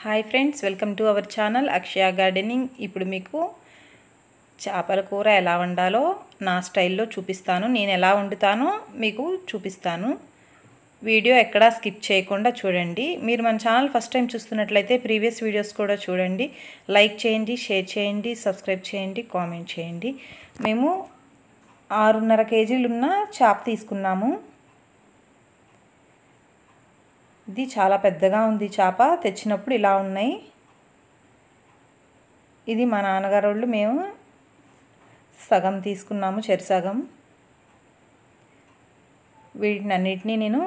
hi friends welcome to our channel Akshaya gardening ఇప్పుడు మీకు చేపల కూర ఎలా వండాలో నా స్టైల్లో చూపిస్తాను నేను ఎలా వండుతానో మీకు చూపిస్తాను వీడియో ఎక్కడా స్కిప్ చేయకుండా చూడండి మీరు మన ఛానల్ ఫస్ట్ టైం చూస్తున్నట్లయితే ప్రీవియస్ వీడియోస్ కూడా చూడండి లైక్ చేయండి షేర్ చేయండి సబ్స్క్రైబ్ చేయండి కామెంట్ చేయండి మేము ఆరున్నర కేజీలున్న చేప తీసుకున్నాము ఇది చాలా పెద్దగా ఉంది చేప తెచ్చినప్పుడు ఇలా ఉన్నాయి ఇది మా నాన్నగారు వాళ్ళు మేము సగం తీసుకున్నాము చెరి సగం వీటిని అన్నిటినీ నేను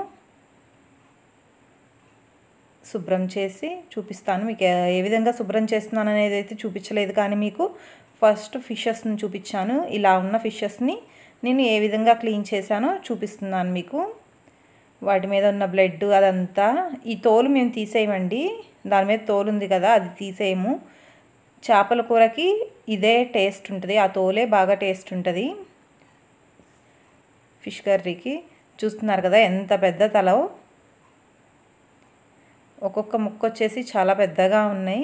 శుభ్రం చేసి చూపిస్తాను మీకు ఏ విధంగా శుభ్రం చేస్తున్నాను అనేది అయితే చూపించలేదు కానీ మీకు ఫస్ట్ ఫిషెస్ని చూపించాను ఇలా ఉన్న ఫిషెస్ని నేను ఏ విధంగా క్లీన్ చేశానో చూపిస్తున్నాను మీకు వాటి మీద ఉన్న బ్లడ్ అదంతా ఈ తోలు మేము తీసేయమండి దాని మీద తోలు ఉంది కదా అది తీసేయము చేపల కూరకి ఇదే టేస్ట్ ఉంటుంది ఆ తోలే బాగా టేస్ట్ ఉంటుంది ఫిష్ కర్రీకి చూస్తున్నారు కదా ఎంత పెద్ద తలో ఒక్కొక్క ముక్క వచ్చేసి చాలా పెద్దగా ఉన్నాయి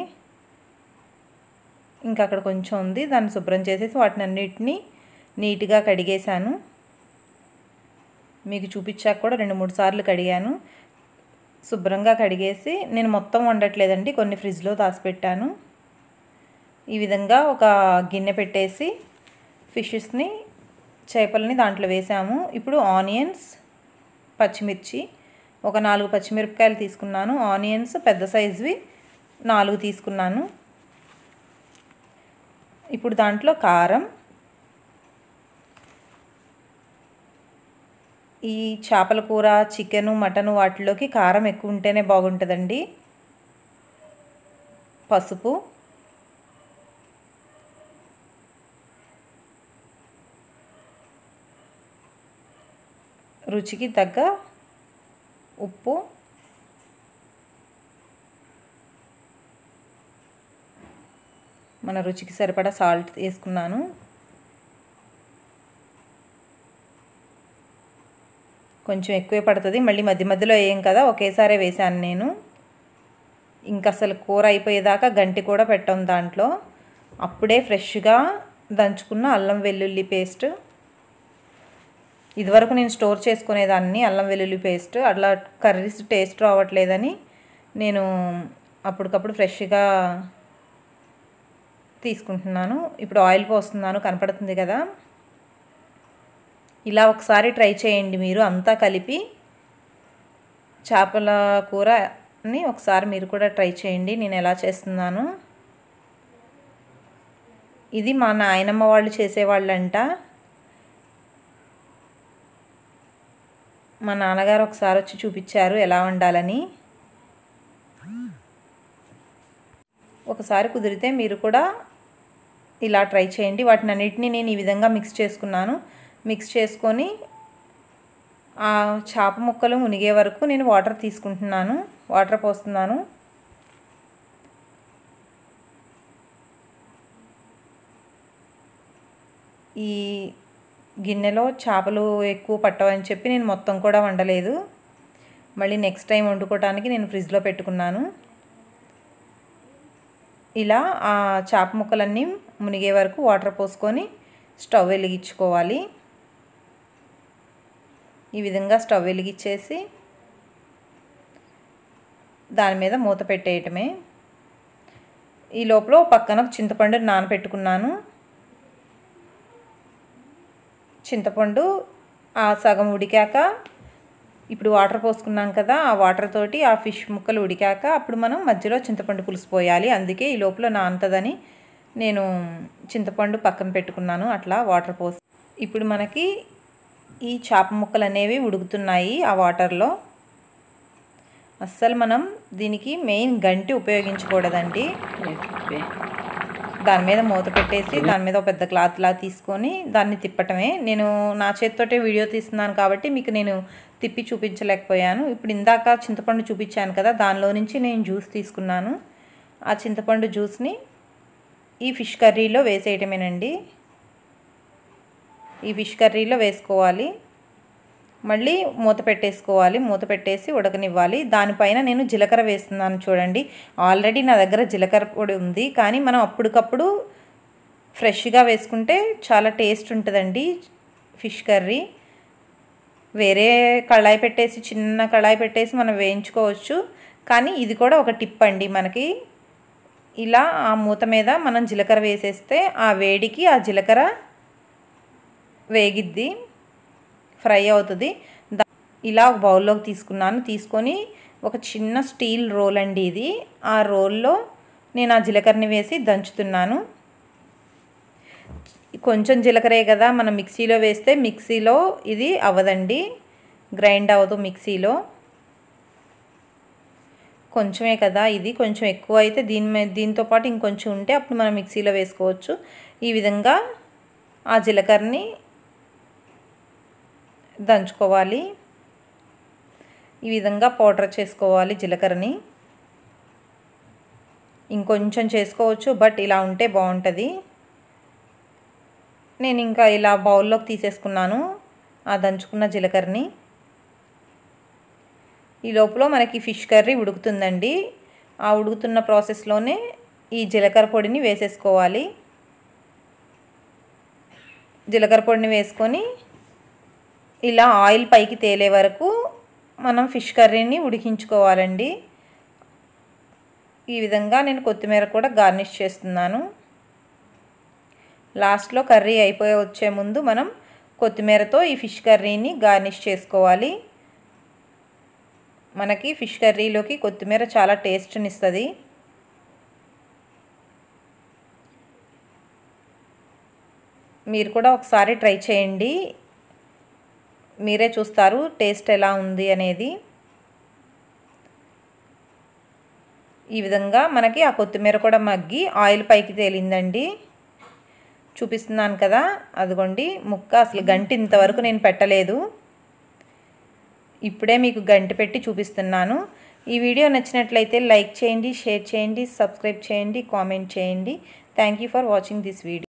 ఇంకా అక్కడ కొంచెం ఉంది దాన్ని శుభ్రం చేసేసి వాటిని అన్నిటినీ నీట్గా కడిగేశాను మీకు చూపించాక కూడా రెండు మూడు సార్లు కడిగాను శుభ్రంగా కడిగేసి నేను మొత్తం వండట్లేదండి కొన్ని ఫ్రిడ్జ్లో దాచిపెట్టాను ఈ విధంగా ఒక గిన్నె పెట్టేసి ఫిషెస్ని చేపలని దాంట్లో వేసాము ఇప్పుడు ఆనియన్స్ పచ్చిమిర్చి ఒక నాలుగు పచ్చిమిరపకాయలు తీసుకున్నాను ఆనియన్స్ పెద్ద సైజువి నాలుగు తీసుకున్నాను ఇప్పుడు దాంట్లో కారం ఈ చేపల కూర చికెను మటను వాటిలోకి కారం ఎక్కువ ఉంటేనే బాగుంటుందండి పసుపు రుచికి తగ్గ ఉప్పు మన రుచికి సరిపడా సాల్ట్ వేసుకున్నాను కొంచెం ఎక్కువే పడుతుంది మళ్ళీ మధ్య మధ్యలో వేయం కదా ఒకేసారి వేసాను నేను ఇంకా అసలు కూర అయిపోయేదాకా గంటి కూడా పెట్టాం దాంట్లో అప్పుడే ఫ్రెష్గా దంచుకున్న అల్లం వెల్లుల్లి పేస్ట్ ఇదివరకు నేను స్టోర్ చేసుకునేదాన్ని అల్లం వెల్లుల్లి పేస్ట్ అట్లా కర్రీస్ టేస్ట్ రావట్లేదని నేను అప్పటికప్పుడు ఫ్రెష్గా తీసుకుంటున్నాను ఇప్పుడు ఆయిల్ పోస్తున్నాను కనపడుతుంది కదా ఇలా ఒకసారి ట్రై చేయండి మీరు అంతా కలిపి చేపల కూరని ఒకసారి మీరు కూడా ట్రై చేయండి నేను ఎలా చేస్తున్నాను ఇది మా నాయనమ్మ వాళ్ళు చేసేవాళ్ళంట మా నాన్నగారు ఒకసారి వచ్చి చూపించారు ఎలా వండాలని ఒకసారి కుదిరితే మీరు కూడా ఇలా ట్రై చేయండి వాటిని అన్నిటినీ నేను ఈ విధంగా మిక్స్ చేసుకున్నాను మిక్స్ చేసుకొని ఆ చేప ముక్కలు మునిగే వరకు నేను వాటర్ తీసుకుంటున్నాను వాటర్ పోస్తున్నాను ఈ గిన్నెలో చేపలు ఎక్కువ పట్టవని చెప్పి నేను మొత్తం కూడా వండలేదు మళ్ళీ నెక్స్ట్ టైం వండుకోవడానికి నేను ఫ్రిడ్జ్లో పెట్టుకున్నాను ఇలా ఆ చేప ముక్కలన్నీ మునిగే వరకు వాటర్ పోసుకొని స్టవ్ వెలిగించుకోవాలి ఈ విధంగా స్టవ్ వెలిగించేసి దాని మీద మూత పెట్టేయటమే ఈ లోపల పక్కన చింతపండు నానబెట్టుకున్నాను చింతపండు ఆ సగం ఉడికాక ఇప్పుడు వాటర్ పోసుకున్నాం కదా ఆ వాటర్ తోటి ఆ ఫిష్ ముక్కలు ఉడికాక అప్పుడు మనం మధ్యలో చింతపండు పులుసు పోయాలి అందుకే ఈ లోపల నానుతుందని నేను చింతపండు పక్కన పెట్టుకున్నాను అట్లా వాటర్ పోసి ఇప్పుడు మనకి ఈ చేప ముక్కలు అనేవి ఉడుకుతున్నాయి ఆ వాటర్లో అస్సలు మనం దీనికి మెయిన్ గంటి ఉపయోగించకూడదండి దాని మీద మూత పెట్టేసి దాని మీద ఒక పెద్ద క్లాత్ లా తీసుకొని దాన్ని తిప్పటమే నేను నా చేతితోటే వీడియో తీస్తున్నాను కాబట్టి మీకు నేను తిప్పి చూపించలేకపోయాను ఇప్పుడు ఇందాక చింతపండు చూపించాను కదా దానిలో నుంచి నేను జ్యూస్ తీసుకున్నాను ఆ చింతపండు జ్యూస్ని ఈ ఫిష్ కర్రీలో వేసేయటమేనండి ఈ ఫిష్ కర్రీలో వేసుకోవాలి మళ్ళీ మూత పెట్టేసుకోవాలి మూత పెట్టేసి ఉడకనివ్వాలి దానిపైన నేను జీలకర్ర వేస్తున్నాను చూడండి ఆల్రెడీ నా దగ్గర జీలకర్ర పొడి ఉంది కానీ మనం అప్పటికప్పుడు ఫ్రెష్గా వేసుకుంటే చాలా టేస్ట్ ఉంటుందండి ఫిష్ కర్రీ వేరే కళాయి పెట్టేసి చిన్న కళాయి పెట్టేసి మనం వేయించుకోవచ్చు కానీ ఇది కూడా ఒక టిప్ అండి మనకి ఇలా ఆ మూత మీద మనం జీలకర్ర వేసేస్తే ఆ వేడికి ఆ జీలకర్ర వేగిద్ది ఫ్రై అవుతుంది ఇలా ఒక బౌల్లోకి తీసుకున్నాను తీసుకొని ఒక చిన్న స్టీల్ రోల్ అండి ఇది ఆ రోల్లో నేను ఆ జీలకర్రని వేసి దంచుతున్నాను కొంచెం జీలకర్రే కదా మనం మిక్సీలో వేస్తే మిక్సీలో ఇది అవ్వదండి గ్రైండ్ అవ్వదు మిక్సీలో కొంచెమే కదా ఇది కొంచెం ఎక్కువ అయితే దీని మీద దీంతో పాటు ఇంకొంచెం ఉంటే అప్పుడు మనం మిక్సీలో వేసుకోవచ్చు ఈ విధంగా ఆ జీలకర్రని దంచుకోవాలి ఈ విధంగా పౌడర్ చేసుకోవాలి జీలకర్రని ఇంకొంచెం చేసుకోవచ్చు బట్ ఇలా ఉంటే బాగుంటుంది నేను ఇంకా ఇలా బౌల్లోకి తీసేసుకున్నాను ఆ దంచుకున్న జీలకర్రని ఈ లోపల మనకి ఫిష్ కర్రీ ఉడుకుతుందండి ఆ ఉడుకుతున్న ప్రాసెస్లోనే ఈ జీలకర్ర పొడిని వేసేసుకోవాలి జీలకర్ర పొడిని వేసుకొని ఇలా ఆయిల్ పైకి తేలే వరకు మనం ఫిష్ కర్రీని ఉడికించుకోవాలండి ఈ విధంగా నేను కొత్తిమీర కూడా గార్నిష్ చేస్తున్నాను లాస్ట్లో కర్రీ అయిపోయి వచ్చే ముందు మనం కొత్తిమీరతో ఈ ఫిష్ కర్రీని గార్నిష్ చేసుకోవాలి మనకి ఫిష్ కర్రీలోకి కొత్తిమీర చాలా టేస్ట్ని ఇస్తుంది మీరు కూడా ఒకసారి ట్రై చేయండి మీరే చూస్తారు టేస్ట్ ఎలా ఉంది అనేది ఈ విధంగా మనకి ఆ కొత్తిమీర కూడా మగ్గి ఆయిల్ పైకి తేలిందండి చూపిస్తున్నాను కదా అదిగోండి ముక్క అసలు గంట ఇంతవరకు నేను పెట్టలేదు ఇప్పుడే మీకు గంట పెట్టి చూపిస్తున్నాను ఈ వీడియో నచ్చినట్లయితే లైక్ చేయండి షేర్ చేయండి సబ్స్క్రైబ్ చేయండి కామెంట్ చేయండి thank you for watching this video